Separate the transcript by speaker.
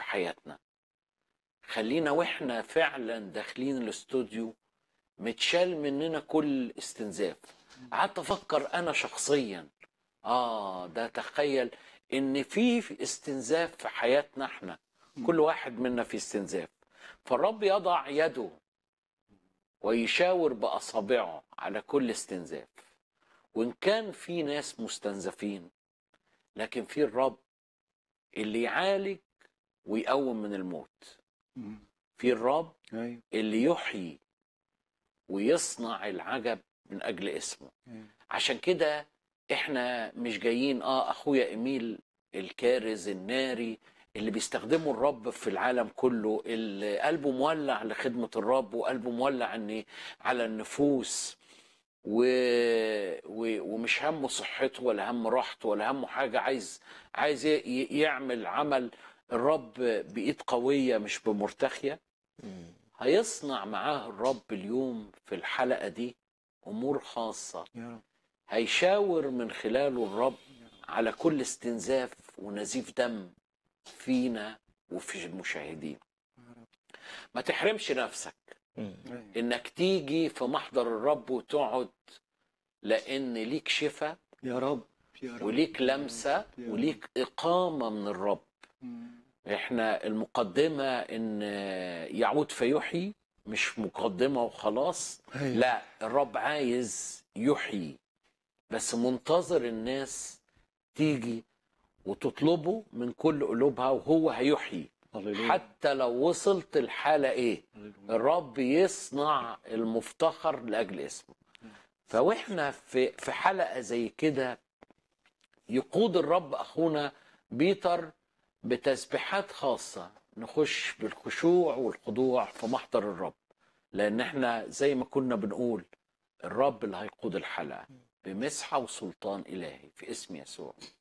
Speaker 1: حياتنا خلينا واحنا فعلا داخلين الاستوديو متشال مننا كل استنزاف قعدت افكر انا شخصيا اه ده تخيل ان في استنزاف في حياتنا احنا كل واحد منا في استنزاف فالرب يضع يده ويشاور باصابعه على كل استنزاف وان كان في ناس مستنزفين لكن في الرب اللي يعالج ويقوم من الموت
Speaker 2: مم.
Speaker 1: في الرب
Speaker 2: ايوه
Speaker 1: اللي يحيي ويصنع العجب من اجل اسمه
Speaker 2: أيوة.
Speaker 1: عشان كده احنا مش جايين اه اخويا ايميل الكارز الناري اللي بيستخدمه الرب في العالم كله اللي قلبه مولع لخدمة الرب وقلبه مولع ان على النفوس و... و... ومش همه صحته ولا هم راحته ولا همه حاجة عايز عايز ي... يعمل عمل الرب بإيد قوية مش بمرتخية هيصنع معاه الرب اليوم في الحلقة دي أمور خاصة
Speaker 2: يا رب
Speaker 1: هيشاور من خلاله الرب على كل استنزاف ونزيف دم فينا وفي المشاهدين
Speaker 2: يا رب
Speaker 1: ما تحرمش نفسك
Speaker 2: أيوة.
Speaker 1: انك تيجي في محضر الرب وتقعد لان ليك شفاء
Speaker 2: يا رب يا رب
Speaker 1: وليك لمسة
Speaker 2: يا رب.
Speaker 1: وليك إقامة من الرب
Speaker 2: مم.
Speaker 1: احنا المقدمة ان يعود فيحيي مش مقدمة وخلاص
Speaker 2: أيوة.
Speaker 1: لا الرب عايز يحيي بس منتظر الناس تيجي وتطلبه من كل قلوبها وهو هيحيي
Speaker 2: هللويا.
Speaker 1: حتى لو وصلت الحالة ايه
Speaker 2: هللويا.
Speaker 1: الرب يصنع المفتخر لاجل اسمه فواحنا في في حلقه زي كده يقود الرب اخونا بيتر بتسبيحات خاصه نخش بالخشوع والخضوع في محضر الرب لان احنا زي ما كنا بنقول الرب اللي هيقود الحلقه بمسحه وسلطان الهي في اسم يسوع